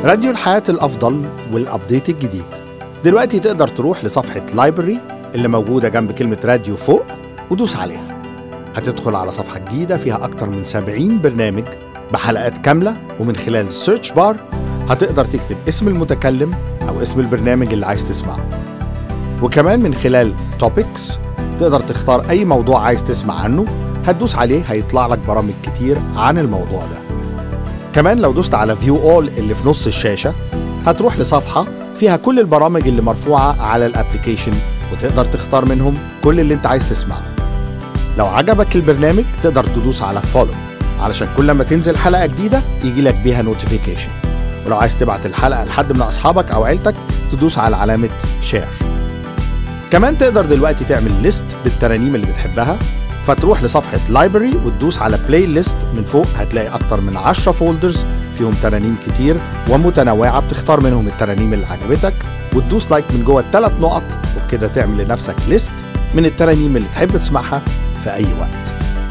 راديو الحياة الأفضل والأبديت الجديد دلوقتي تقدر تروح لصفحة لايبرري اللي موجودة جنب كلمة راديو فوق ودوس عليها هتدخل على صفحة جديدة فيها أكتر من 70 برنامج بحلقات كاملة ومن خلال السيرش بار هتقدر تكتب اسم المتكلم أو اسم البرنامج اللي عايز تسمعه وكمان من خلال توبكس تقدر تختار أي موضوع عايز تسمع عنه هتدوس عليه هيطلع لك برامج كتير عن الموضوع ده كمان لو دوست على فيو اول اللي في نص الشاشة هتروح لصفحة فيها كل البرامج اللي مرفوعة على الابليكيشن وتقدر تختار منهم كل اللي انت عايز تسمعه لو عجبك البرنامج تقدر تدوس على فولو علشان كل ما تنزل حلقة جديدة يجي لك بيها نوتيفيكيشن ولو عايز تبعت الحلقة لحد من أصحابك أو عيلتك تدوس على علامة شير كمان تقدر دلوقتي تعمل ليست بالترانيم اللي بتحبها فتروح لصفحة لايبرري وتدوس على بلاي ليست من فوق هتلاقي أكتر من 10 فولدرز فيهم ترانيم كتير ومتنوعة بتختار منهم الترانيم اللي عجبتك وتدوس لايك من جوه الثلاث نقط وبكده تعمل لنفسك ليست من الترانيم اللي تحب تسمعها في أي وقت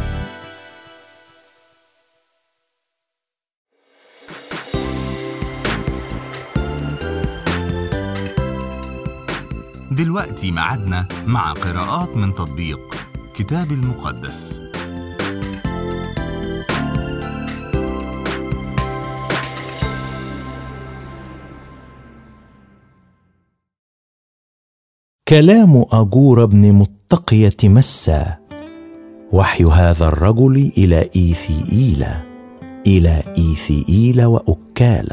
دلوقتي ميعادنا مع قراءات من تطبيق كتاب المقدس كلام أجور بن متقية مسى وحي هذا الرجل إلى إيثيئيل إلى إيثيئيل وأكال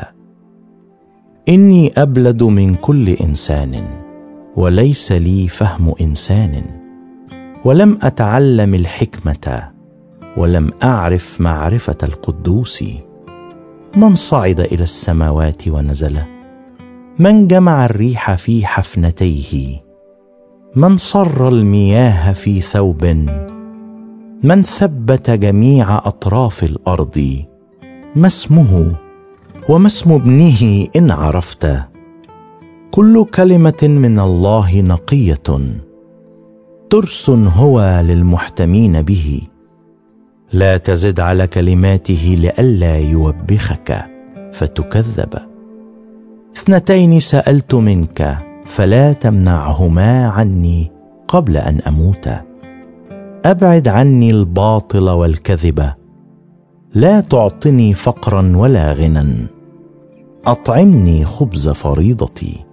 إني أبلد من كل إنسان وليس لي فهم إنسان ولم أتعلم الحكمة ولم أعرف معرفة القدوس من صعد إلى السماوات ونزل من جمع الريح في حفنتيه من صر المياه في ثوب من ثبت جميع اطراف الارض ما اسمه وما اسم ابنه ان عرفت كل كلمه من الله نقيه ترس هو للمحتمين به لا تزد على كلماته لئلا يوبخك فتكذب اثنتين سالت منك فلا تمنعهما عني قبل ان اموت ابعد عني الباطل والكذب لا تعطني فقرا ولا غنى اطعمني خبز فريضتي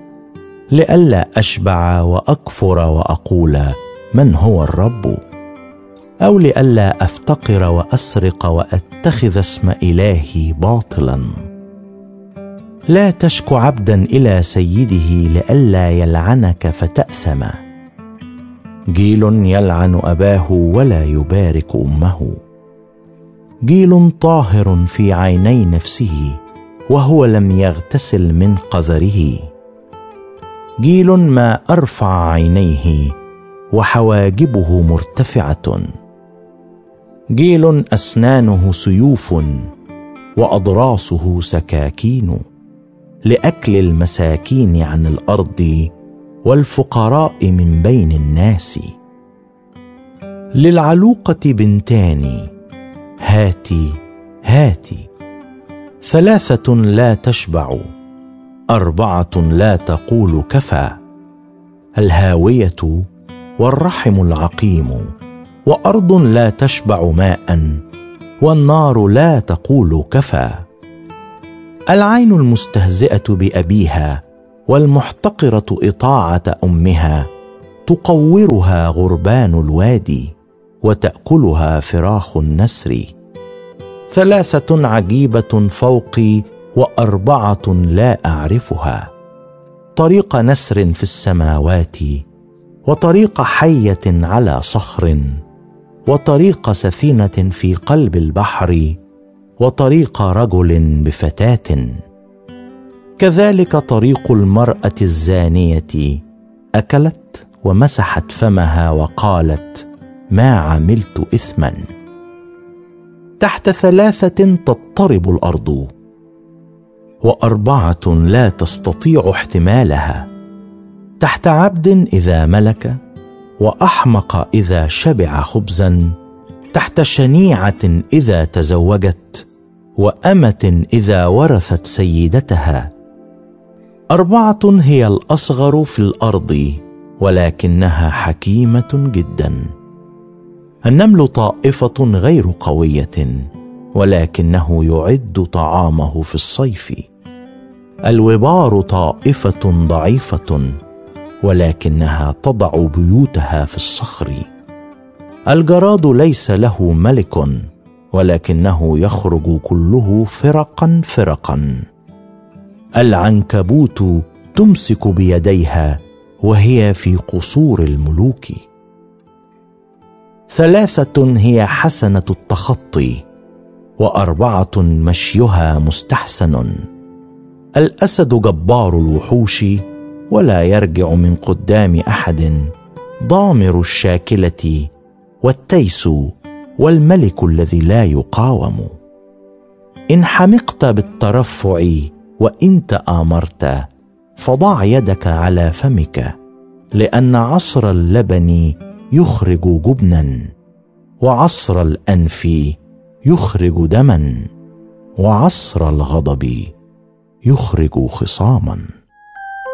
لئلا اشبع واكفر واقول من هو الرب او لئلا افتقر واسرق واتخذ اسم الهي باطلا لا تشك عبدا الى سيده لئلا يلعنك فتاثم جيل يلعن اباه ولا يبارك امه جيل طاهر في عيني نفسه وهو لم يغتسل من قذره جيل ما ارفع عينيه وحواجبه مرتفعه جيل اسنانه سيوف واضراسه سكاكين لاكل المساكين عن الارض والفقراء من بين الناس للعلوقه بنتان هاتي هاتي ثلاثه لا تشبع اربعه لا تقول كفى الهاويه والرحم العقيم وارض لا تشبع ماء والنار لا تقول كفى العين المستهزئه بابيها والمحتقره اطاعه امها تقورها غربان الوادي وتاكلها فراخ النسر ثلاثه عجيبه فوقي واربعه لا اعرفها طريق نسر في السماوات وطريق حيه على صخر وطريق سفينه في قلب البحر وطريق رجل بفتاه كذلك طريق المراه الزانيه اكلت ومسحت فمها وقالت ما عملت اثما تحت ثلاثه تضطرب الارض واربعه لا تستطيع احتمالها تحت عبد اذا ملك واحمق اذا شبع خبزا تحت شنيعه اذا تزوجت وامه اذا ورثت سيدتها اربعه هي الاصغر في الارض ولكنها حكيمه جدا النمل طائفه غير قويه ولكنه يعد طعامه في الصيف الوبار طائفه ضعيفه ولكنها تضع بيوتها في الصخر الجراد ليس له ملك ولكنه يخرج كله فرقا فرقا العنكبوت تمسك بيديها وهي في قصور الملوك ثلاثه هي حسنه التخطي واربعه مشيها مستحسن الاسد جبار الوحوش ولا يرجع من قدام احد ضامر الشاكله والتيس والملك الذي لا يقاوم ان حمقت بالترفع وان تامرت فضع يدك على فمك لان عصر اللبن يخرج جبنا وعصر الانف يخرج دما وعصر الغضب يخرج خصاما